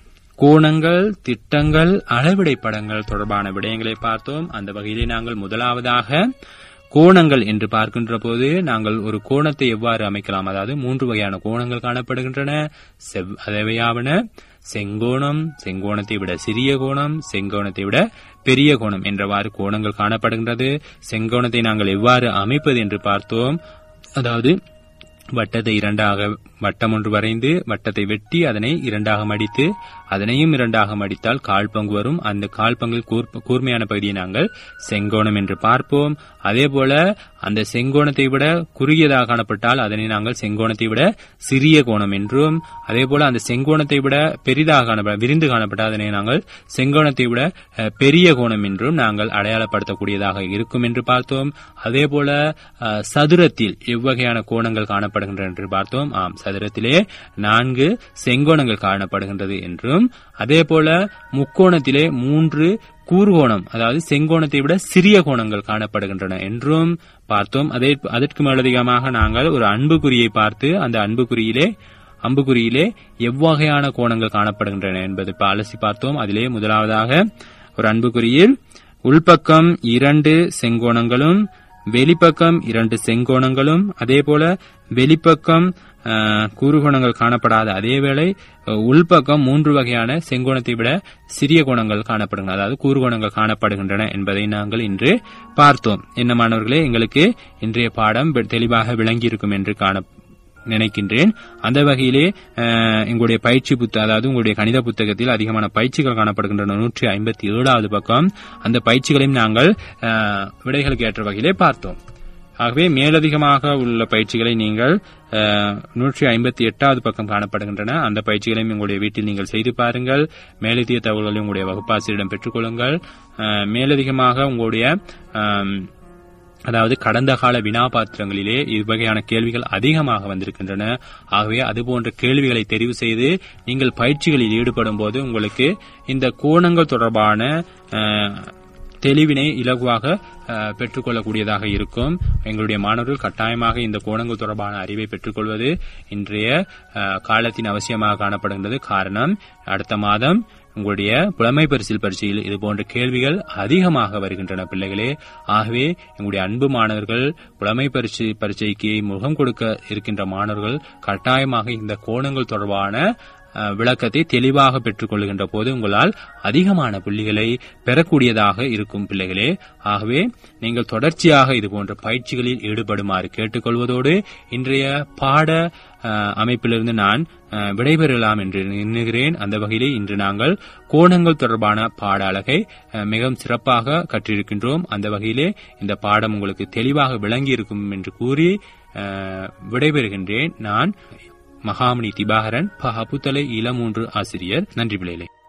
கோணங்கள் திட்டங்கள் அளவிடை படங்கள் தொடர்பான விடயங்களை பார்த்தோம் அந்த வகையிலே நாங்கள் முதலாவதாக கோணங்கள் என்று பார்க்கின்ற போது நாங்கள் ஒரு கோணத்தை எவ்வாறு அமைக்கலாம் அதாவது மூன்று வகையான கோணங்கள் காணப்படுகின்றன செவ் அதவையாவன செங்கோணம் செங்கோணத்தை விட சிறிய கோணம் செங்கோணத்தை விட பெரிய கோணம் என்றவாறு கோணங்கள் காணப்படுகின்றது செங்கோணத்தை நாங்கள் எவ்வாறு அமைப்பது என்று பார்த்தோம் அதாவது வட்டத்தை இரண்டாக வட்டம் ஒன்று வரைந்து வட்டத்தை வெட்டி அதனை இரண்டாக மடித்து அதனையும் இரண்டாக மடித்தால் கால் பங்கு வரும் அந்த கால் பங்கில் கூர்ப்ப- கூர்மையான பகுதியை நாங்கள் செங்கோணம் என்று பார்ப்போம் அதே போல அந்த செங்கோணத்தை விட குறுகியதாக காணப்பட்டால் அதனை நாங்கள் செங்கோணத்தை விட சிறிய கோணம் என்றும் அதே போல அந்த செங்கோணத்தை விட பெரிதாக காணப்பட விரிந்து காணப்பட்டால் அதனை நாங்கள் செங்கோணத்தை விட அஹ், பெரிய கோணம் என்றும் நாங்கள் அடையாளப்படுத்தக்கூடியதாக இருக்கும் என்று பார்த்தோம் அதே போல அஹ், சதுரத்தில் எவ்வகையான கோணங்கள் காணப்படுகின்றன என்று பார்த்தோம் ஆம் சதுரத்திலே நான்கு செங்கோணங்கள் காணப்படுகின்றது என்றும் அதே போல முக்கோணத்திலே மூன்று கூர்கோணம் அதாவது செங்கோணத்தை விட சிறிய கோணங்கள் காணப்படுகின்றன என்றும் பார்த்தோம் அதே அதற்கு மேலதிகமாக நாங்கள் ஒரு அன்புக்குறியை பார்த்து அந்த அன்புக்குறியிலே அம்புக்குறியிலே எவ்வகையான கோணங்கள் காணப்படுகின்றன என்பதை இப்ப அலசி பார்த்தோம் அதிலே முதலாவதாக ஒரு அன்புக்குறியில் உள்பக்கம் இரண்டு செங்கோணங்களும் வெளிப்பக்கம் இரண்டு செங்கோணங்களும் அதே போல வெளிப்பக்கம் அஹ், கூறுகோணங்கள் காணப்படாத அதேவேளை அஹ், உள்பக்கம் மூன்று வகையான செங்கோணத்தை விட சிறிய கோணங்கள் காணப்படுகின்றன அதாவது கூறுகோணங்கள் காணப்படுகின்றன என்பதை நாங்கள் இன்று பார்த்தோம் என்ன மாணவர்களே எங்களுக்கு இன்றைய பாடம் வெ- தெளிவாக விளங்கியிருக்கும் என்று காண நினைக்கின்றேன் அந்த வகையிலே அஹ், எங்களுடைய பயிற்சி புத்த அதாவது உங்களுடைய கணித புத்தகத்தில் அதிகமான பயிற்சிகள் காணப்படுகின்றன நூற்றி ஐம்பத்தி ஏழாவது பக்கம் அந்த பயிற்சிகளையும் நாங்கள் அஹ், விடைகளுக்கு ஏற்ற வகையிலே பார்த்தோம் ஆகவே மேலதிகமாக உள்ள பயிற்சிகளை நீங்கள் அஹ், நூற்றி ஐம்பத்தி எட்டாவது பக்கம் காணப்படுகின்றன அந்த பயிற்சிகளையும் உங்களுடைய வீட்டில் நீங்கள் செய்து பாருங்கள் மேலதிக தகவல்களை உங்களுடைய வகுப்பாசிரியரிடம் பெற்றுக்கொள்ளுங்கள் அஹ், மேலதிகமாக உங்களுடைய அம், அதாவது கடந்த கால வினாபாத்திரங்களிலே இவ்வகையான கேள்விகள் அதிகமாக வந்திருக்கின்றன ஆகவே அதுபோன்ற கேள்விகளை தெரிவு செய்து நீங்கள் பயிற்சிகளில் ஈடுபடும் போது உங்களுக்கு இந்த கோணங்கள் தொடர்பான அஹ், தெளிவினை இலகுவாக அஹ், பெற்றுக்கொள்ளக்கூடியதாக இருக்கும் எங்களுடைய மாணவர்கள் கட்டாயமாக இந்த கோணங்கள் தொடர்பான அறிவை பெற்றுக்கொள்வது இன்றைய அஹ், காலத்தின் அவசியமாக காணப்படுகின்றது காரணம் அடுத்த மாதம் உங்களுடைய புலமை பரிசில் பரீட்சையில் இது போன்ற கேள்விகள் அதிகமாக வருகின்றன பிள்ளைகளே ஆகவே எங்களுடைய அன்பு மாணவர்கள் புலமை பரிசு பரீட்சைக்கு முகம் கொடுக்க இருக்கின்ற மாணவர்கள் கட்டாயமாக இந்த கோணங்கள் தொடர்பான அஹ், விளக்கத்தை தெளிவாக பெற்றுக்கொள்கின்ற போது உங்களால் அதிகமான புள்ளிகளை பெறக்கூடியதாக இருக்கும் பிள்ளைகளே ஆகவே நீங்கள் தொடர்ச்சியாக இது போன்ற பயிற்சிகளில் ஈடுபடுமாறு கேட்டுக்கொள்வதோடு இன்றைய பாட அஹ், அமைப்பிலிருந்து நான் அஹ், விடைபெறலாம் என்று எண்ணுகிறேன் அந்த வகையிலே இன்று நாங்கள் கோணங்கள் தொடர்பான பாட அழகை அஹ், மிகவும் சிறப்பாக கற்றிருக்கின்றோம் அந்த வகையிலே இந்த பாடம் உங்களுக்கு தெளிவாக விளங்கி இருக்கும் என்று கூறி அஹ், விடைபெறுகின்றேன் நான் மகாமணி திபாகரன் ப. அபுத்தலை இளமூன்று ஆசிரியர் நன்றி பிள்ளைகளே